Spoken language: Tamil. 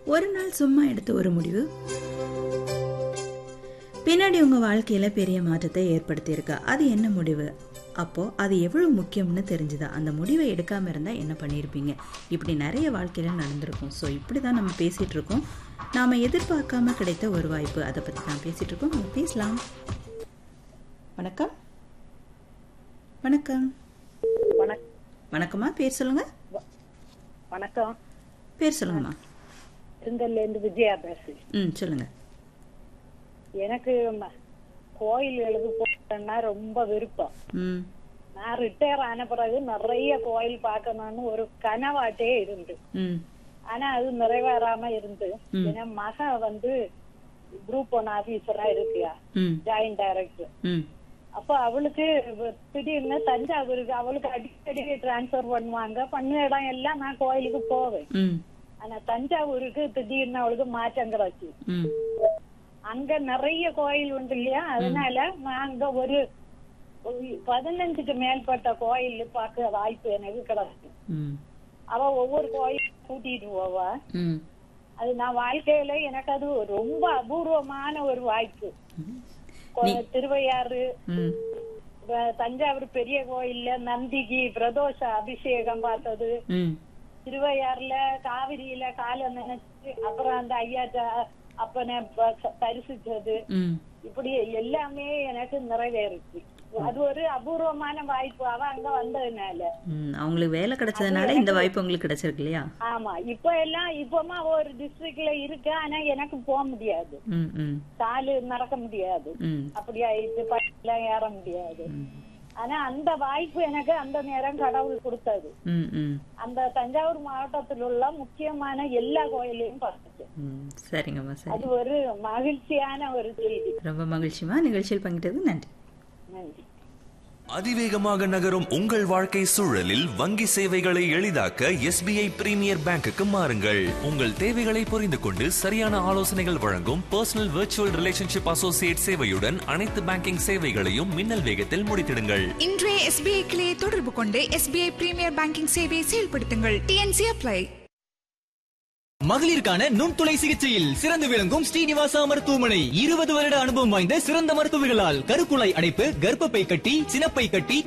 ஒரு நாள் சும்மா எடுத்த ஒரு முடிவு பின்னாடி உங்க வாழ்க்கையில பெரிய மாற்றத்தை ஏற்படுத்தியிருக்கா அது என்ன முடிவு அப்போ அது எவ்வளவு முக்கியம்னு தெரிஞ்சுதா அந்த முடிவை எடுக்காம இருந்தா என்ன பண்ணியிருப்பீங்க இப்படி நிறைய வாழ்க்கையில நடந்திருக்கும் ஸோ இப்படி தான் நம்ம பேசிட்டு இருக்கோம் நாம எதிர்பார்க்காம கிடைத்த ஒரு வாய்ப்பு அதை பத்தி தான் பேசிட்டு இருக்கோம் நம்ம பேசலாம் வணக்கம் வணக்கம் வணக்- வணக்கம்மா பேர் சொல்லுங்க வணக்கம் பேர் சொல்லுங்கம்மா திருங்கல்ல இருந்து விஜயா பேசு ம் சொல்லுங்க எனக்கு ம- கோயில்களுக்கு போனா ரொம்ப விருப்பம் ம் நான் ரிட்டையர் ஆன பிறகு நிறைய கோயில் பார்க்கணும்னு ஒரு கனவாட்டே இருந்து ம் ஆனா அது நிறைவேறாம இருந்து ம். என் மக வந்து குரூப் ஒன் ஆபீசரா இருக்கியா ம் ஜாயிண்ட் டைரக்டர் ம் அப்ப அவளுக்கு வ- திடீர்னு தஞ்சாவூருக்கு அவளுக்கு அடிக்கடி டிரான்ஸ்பர் பண்ணுவாங்க பண்ண இடம் எல்லாம் நான் கோயிலுக்கு போவேன் ம் ஆனா தஞ்சாவூருக்கு திடீர்னு அவளுக்கு மாற்றம் கிடைச்சு ம் அங்க நிறைய கோயில் உண்டு இல்லையா அதனால நாங்க ஒரு ஒரு பதினஞ்சுக்கு மேற்பட்ட கோயில் பார்க்க வாய்ப்பு எனக்கு கிடைச்சு ம் அவ ஒவ்வொரு கோயில் கூட்டிட்டு போவா ம் அது நான் வாழ்க்கையில எனக்கு அது ரொம்ப அபூர்வமான ஒரு வாய்ப்பு கோ- திருவையாறு ம் வ- தஞ்சாவூர் பெரிய கோயில்ல நந்திக்கு பிரதோஷ அபிஷேகம் பார்த்தது ம் திருவையாறுல காவிரியில காலை நினைச்சு அப்புறம் அந்த ஐயாட்ட அப்பனை ப- தரிசிச்சது ம் இப்படி எல்லாமே எனக்கு நிறைவேறுச்சு அது ஒரு அபூர்வமான வாய்ப்பு அவ அங்க வந்ததுனால ம் அவங்களுக்கு வேலை கிடைச்சதுனால இந்த வாய்ப்பு உங்களுக்கு கிடைச்சிருக்கு இல்லையா ஆமா இப்ப எல்லாம் இப்பமா ஒரு டிஸ்ட்ரிக்ட்ல இருக்கு ஆனா எனக்கு போக முடியாது ம் ம் காலு நடக்க முடியாது ம் அப்படி ஆயிடுச்சு படிலாம் ஏற முடியாது ம். ஆனா அந்த வாய்ப்பு எனக்கு அந்த நேரம் கடவுள் கொடுத்தது ம் ம் அந்த தஞ்சாவூர் மாவட்டத்தில் உள்ள முக்கியமான எல்லா கோயிலையும் பார்த்துச்சு ம் சரிங்கம்மா சரி அது ஒரு மகிழ்ச்சியான ஒரு செய்தி ரொம்ப மகிழ்ச்சிமா நிகழ்ச்சியில் பங்கிட்டது நன்றி நன்றி அதிவேகமாக நகரும் உங்கள் வாழ்க்கை சூழலில் வங்கி சேவைகளை எளிதாக்க எஸ்பிஐ பிரீமியர் பேங்குக்கு மாறுங்கள் உங்கள் தேவைகளை புரிந்து கொண்டு சரியான ஆலோசனைகள் வழங்கும் பர்சனல் விர்ச்சுவல் ரிலேஷன்ஷிப் அசோசியேட் சேவையுடன் அனைத்து பேங்கிங் சேவைகளையும் மின்னல் வேகத்தில் முடித்திடுங்கள் இன்றைய எஸ்பிஐ கிளையை தொடர்பு கொண்டு எஸ்பிஐ பிரீமியர் பேங்கிங் சேவையை செயல்படுத்துங்கள் டிஎன்சி அப்ளை மகளிருக்கான நுண்துளை சிகிச்சையில் சிறந்து விளங்கும் ஸ்ரீனிவாசா மருத்துவமனை இருபது வருட அனுபவம் வாய்ந்த சிறந்த மருத்துவர்களால் கருக்குழாய் அடைப்பு கர்ப்பப்பை கட்டி சினப்பை கட்டி